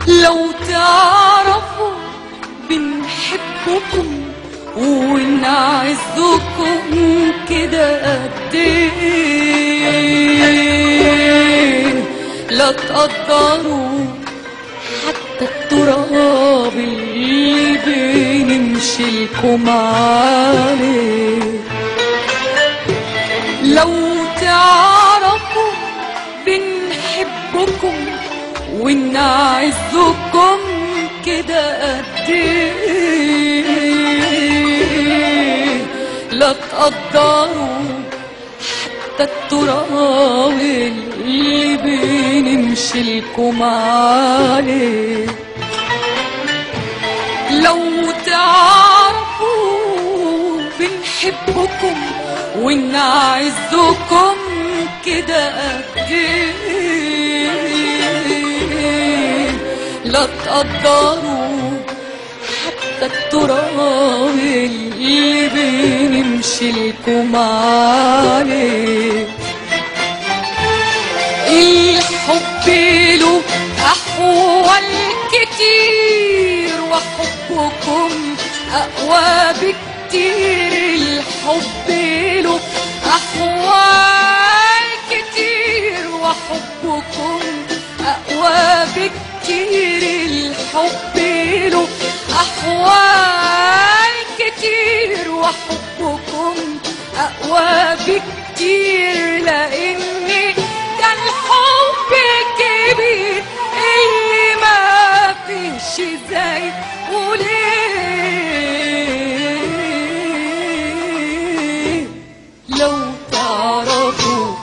لو تعرفوا بنحبكم ونعزكم كده قد ايه لا تقدروا حتى التراب اللي بنمشي لكم عليه لو تعرفوا بنحبكم ونعزكم كده قد ايه لا تقدروا حتى التراب اللي بنمشي لكم عليه لو تعرفوا بنحبكم ونعزكم كده قد ايه لا تقدروا حتى التراب اللي بنمشي لكم عليه الحب له أحوال كتير وحبكم أقوى بكتير الحب له أحوال كتير وحبكم أقوى بكتير الحب له أحوال كتير وحبكم أقوى بكتير لأني ده الحب كبير اللي ما فيش زي وليه لو تعرفوا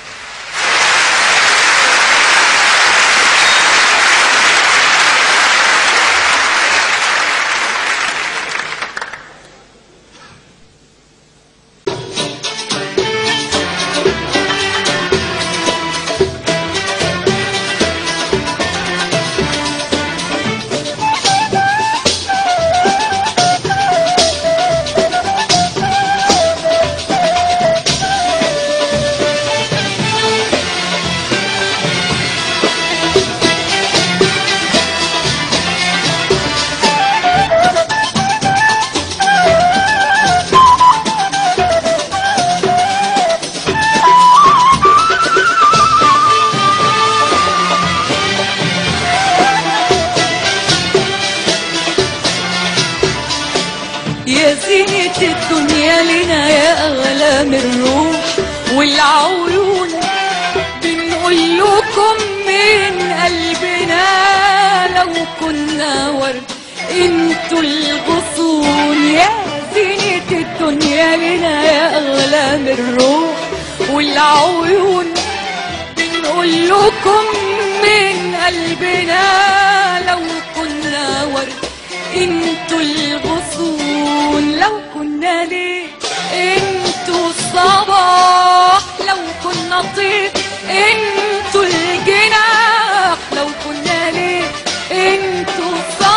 يا زينة الدنيا لنا يا أغلى من الروح والعيون بنقول لكم من قلبنا لو كنا ورد انتوا الغصون يا زينة الدنيا لنا يا أغلى من الروح والعيون بنقول لكم من قلبنا لو كنا ورد انتوا الغصون لو كنا ليه انتوا الصباح لو كنا طير انتوا الجناح لو كنا ليه انتوا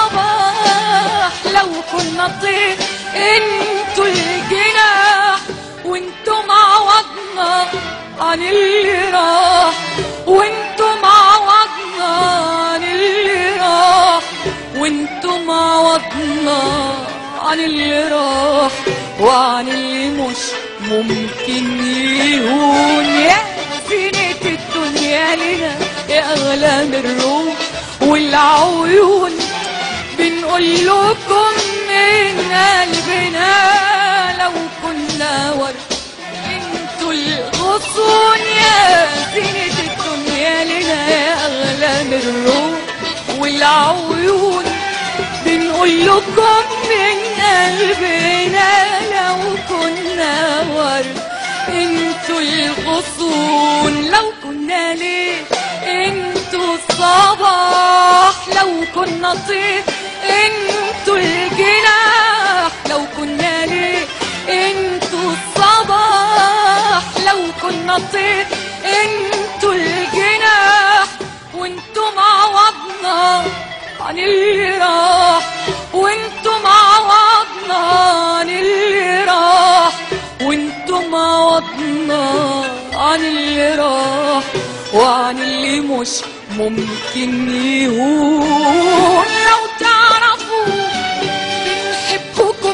الصباح لو كنا طير انتوا الجناح وانتم عوضنا عن اللي راح وانتم عوضنا عن اللي راح وانتم عوضنا عن اللي راح وعن اللي مش ممكن يهون يا زينة الدنيا لنا يا أغلى من الروح والعيون بنقول لكم من قلبنا لو كنا ورد انتوا الغصون يا زينة الدنيا لنا يا أغلى من الروح والعيون بنقول لكم من قلبنا لو كنا ورد انتوا الغصون لو كنا ليه انتوا الصباح لو كنا طير انتوا الجناح لو كنا ليه انتوا الصباح لو كنا طير انتوا الجناح وانتم عوضنا عن اللي راح وانتم عوضنا عن اللي راح وانتم عوضنا عن اللي راح وعن اللي مش ممكن يهون لو تعرفوا بنحبكم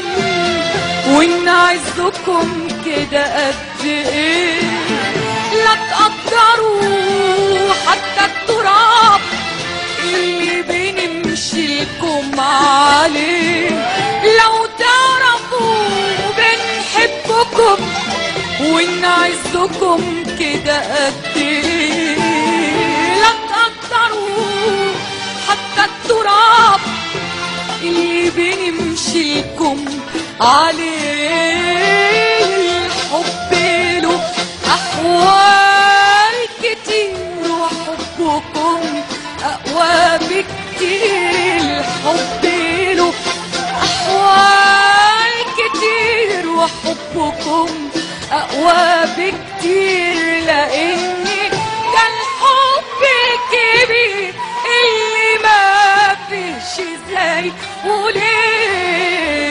ونعزكم كده قد ايه لا تقدروا حتى التراب اللي بنمشي لكم عليه لو تعرفوا بنحبكم ونعزكم كده قد ايه لا تقدروا حتى التراب اللي بنمشي لكم عليه الحب له أحوال كتير وحبكم أقوى بكتير الحب له أحوال كتير وحبكم أقوى بكتير لأني ده الحب الكبير اللي ما فيش زي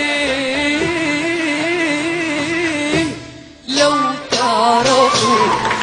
وليه لو تعرفوا